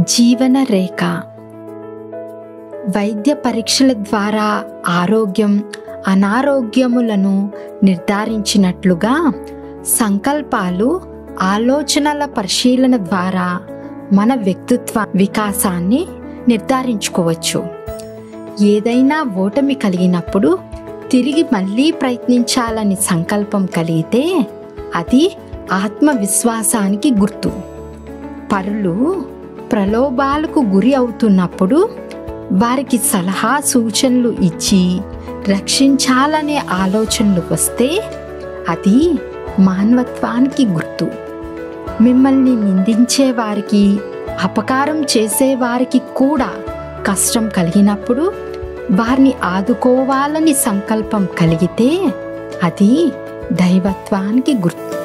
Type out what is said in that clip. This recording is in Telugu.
జీవన రేఖ వైద్య పరీక్షల ద్వారా ఆరోగ్యం అనారోగ్యములను నిర్ధారించినట్లుగా సంకల్పాలు ఆలోచనల పరిశీలన ద్వారా మన వ్యక్తిత్వ వికాసాన్ని నిర్ధారించుకోవచ్చు ఏదైనా ఓటమి కలిగినప్పుడు తిరిగి మళ్ళీ ప్రయత్నించాలని సంకల్పం కలిగితే అది ఆత్మవిశ్వాసానికి గుర్తు పరులు ప్రలోభాలకు గురి అవుతున్నప్పుడు వారికి సలహా సూచనలు ఇచ్చి రక్షించాలనే ఆలోచనలు వస్తే అది మానవత్వానికి గుర్తు మిమ్మల్ని నిందించే వారికి అపకారం చేసేవారికి కూడా కష్టం కలిగినప్పుడు వారిని ఆదుకోవాలని సంకల్పం కలిగితే అది దైవత్వానికి గుర్తు